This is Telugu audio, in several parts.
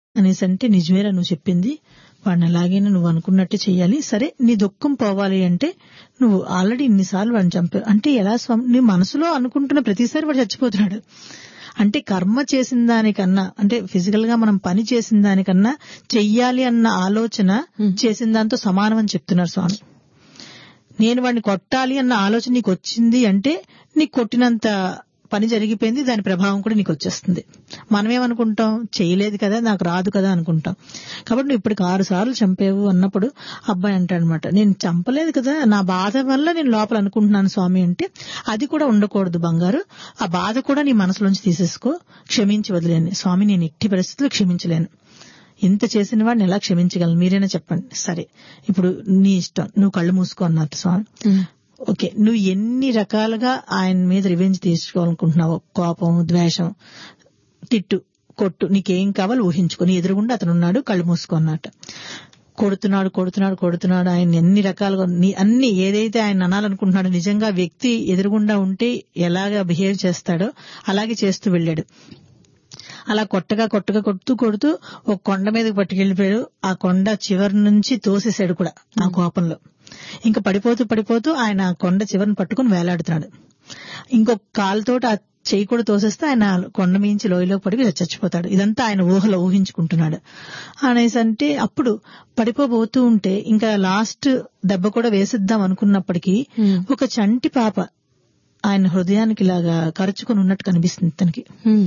అనేసి అంటే నిజమేరా నువ్వు చెప్పింది వాడిని అలాగైనా నువ్వు అనుకున్నట్టు చెయ్యాలి సరే నీ దుఃఖం పోవాలి అంటే నువ్వు ఆల్రెడీ ఇన్నిసార్లు వాడిని చంపావు అంటే ఎలా స్వామి నీ మనసులో అనుకుంటున్న ప్రతిసారి వాడు చచ్చిపోతున్నాడు అంటే కర్మ చేసిన దానికన్నా అంటే ఫిజికల్ గా మనం పని చేసిన దానికన్నా చెయ్యాలి అన్న ఆలోచన చేసిన దాంతో సమానం అని చెప్తున్నారు స్వామి నేను వాడిని కొట్టాలి అన్న ఆలోచన నీకు వచ్చింది అంటే నీకు కొట్టినంత పని జరిగిపోయింది దాని ప్రభావం కూడా నీకు వచ్చేస్తుంది మనమేమనుకుంటాం చేయలేదు కదా నాకు రాదు కదా అనుకుంటాం కాబట్టి నువ్వు ఇప్పటికి ఆరు సార్లు చంపేవు అన్నప్పుడు అబ్బాయి అంటాడనమాట నేను చంపలేదు కదా నా బాధ వల్ల నేను లోపల అనుకుంటున్నాను స్వామి అంటే అది కూడా ఉండకూడదు బంగారు ఆ బాధ కూడా నీ మనసులోంచి తీసేసుకో క్షమించి వదిలేను స్వామి నేను ఎట్టి పరిస్థితుల్లో క్షమించలేను ఇంత చేసిన వాడిని ఎలా క్షమించగలను మీరైనా చెప్పండి సరే ఇప్పుడు నీ ఇష్టం నువ్వు కళ్ళు మూసుకో అన్నట్టు స్వామి ఓకే నువ్వు ఎన్ని రకాలుగా ఆయన మీద రివెంజ్ తీసుకోవాలనుకుంటున్నావో కోపం ద్వేషం తిట్టు కొట్టు నీకేం కావాలో ఊహించుకో నీ ఎదురుగుండా అతను ఉన్నాడు కళ్ళు మూసుకో అన్నట్టు కొడుతున్నాడు కొడుతున్నాడు కొడుతున్నాడు ఆయన ఎన్ని రకాలుగా నీ అన్ని ఏదైతే ఆయన అనాలనుకుంటున్నాడో నిజంగా వ్యక్తి ఎదురుగుండా ఉంటే ఎలాగా బిహేవ్ చేస్తాడో అలాగే చేస్తూ వెళ్ళాడు అలా కొట్టగా కొట్టగా కొడుతూ కొడుతూ ఒక కొండ మీదకి పట్టుకెళ్లిపోయాడు ఆ కొండ చివరి నుంచి తోసేశాడు కూడా ఆ కోపంలో ఇంకా పడిపోతూ పడిపోతూ ఆయన ఆ కొండ చివరిని పట్టుకుని వేలాడుతున్నాడు ఇంకొక కాలుతోటి ఆ చెయ్యి కూడా తోసేస్తే ఆయన కొండ మించి లోయలో పడి చచ్చిపోతాడు ఇదంతా ఆయన ఊహలో ఊహించుకుంటున్నాడు అనేసి అంటే అప్పుడు పడిపోబోతూ ఉంటే ఇంకా లాస్ట్ దెబ్బ కూడా వేసిద్దాం అనుకున్నప్పటికీ ఒక చంటి పాప ఆయన హృదయానికి ఇలాగా కరుచుకుని ఉన్నట్టు కనిపిస్తుంది తనకి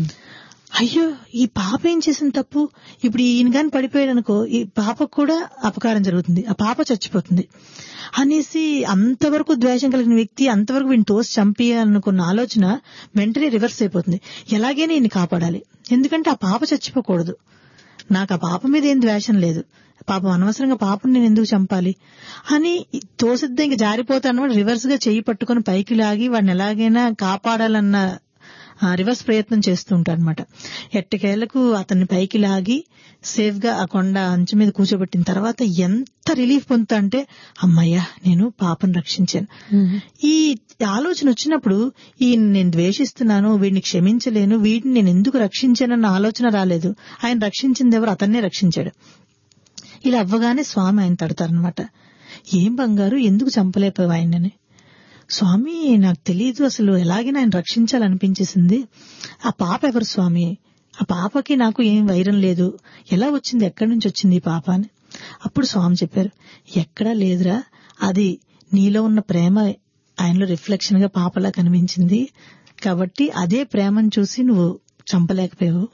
అయ్యో ఈ పాప ఏం చేసింది తప్పు ఇప్పుడు ఈయన గాని పడిపోయాడు అనుకో ఈ పాపకు కూడా అపకారం జరుగుతుంది ఆ పాప చచ్చిపోతుంది అనేసి అంతవరకు ద్వేషం కలిగిన వ్యక్తి అంతవరకు వీడిని తోసి చంపేయాలనుకున్న ఆలోచన వెంటనే రివర్స్ అయిపోతుంది ఎలాగైనా ఈయన కాపాడాలి ఎందుకంటే ఆ పాప చచ్చిపోకూడదు నాకు ఆ పాప మీద ఏం ద్వేషం లేదు పాపం అనవసరంగా పాపను నేను ఎందుకు చంపాలి అని తోసిద్దా ఇంక జారిపోతాను రివర్స్ గా చెయ్యి పట్టుకుని పైకి లాగి వాడిని ఎలాగైనా కాపాడాలన్న రివర్స్ ప్రయత్నం చేస్తూ ఉంటాడు అనమాట ఎట్టకేళ్లకు అతన్ని పైకి లాగి సేఫ్ గా ఆ కొండ అంచు మీద కూర్చోబెట్టిన తర్వాత ఎంత రిలీఫ్ పొందుతా అంటే అమ్మయ్యా నేను పాపను రక్షించాను ఈ ఆలోచన వచ్చినప్పుడు ఈ నేను ద్వేషిస్తున్నాను వీడిని క్షమించలేను వీడిని నేను ఎందుకు రక్షించానన్న ఆలోచన రాలేదు ఆయన రక్షించింది ఎవరు అతన్నే రక్షించాడు ఇలా అవ్వగానే స్వామి ఆయన తడతారనమాట ఏం బంగారు ఎందుకు చంపలేకపోయావు ఆయనని స్వామి నాకు తెలియదు అసలు ఎలాగైనా ఆయన రక్షించాలనిపించేసింది ఆ పాప ఎవరు స్వామి ఆ పాపకి నాకు ఏం వైరం లేదు ఎలా వచ్చింది ఎక్కడి నుంచి వచ్చింది ఈ పాప అని అప్పుడు స్వామి చెప్పారు ఎక్కడా లేదురా అది నీలో ఉన్న ప్రేమ ఆయనలో రిఫ్లెక్షన్ గా పాపలా కనిపించింది కాబట్టి అదే ప్రేమను చూసి నువ్వు చంపలేకపోయావు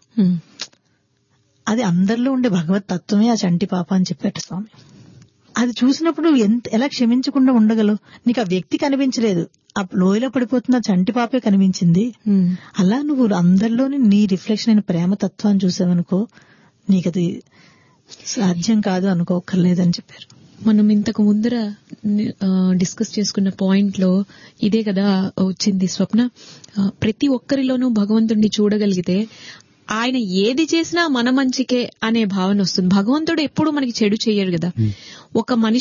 అది అందరిలో ఉండే భగవత్ తత్వమే ఆ చంటి పాప అని చెప్పాట స్వామి అది చూసినప్పుడు ఎంత ఎలా క్షమించకుండా ఉండగలవు నీకు ఆ వ్యక్తి కనిపించలేదు ఆ లోయలో పడిపోతున్న చంటి పాపే కనిపించింది అలా నువ్వు అందరిలోని నీ రిఫ్లెక్షన్ అయిన ప్రేమ తత్వాన్ని చూసావనుకో నీకు అది సాధ్యం కాదు అనుకోకర్లేదని చెప్పారు మనం ఇంతకు ముందర డిస్కస్ చేసుకున్న పాయింట్ లో ఇదే కదా వచ్చింది స్వప్న ప్రతి ఒక్కరిలోనూ భగవంతుడిని చూడగలిగితే ఆయన ఏది చేసినా మన మంచికే అనే భావన వస్తుంది భగవంతుడు ఎప్పుడు మనకి చెడు చెయ్యడు కదా ఒక మనిషి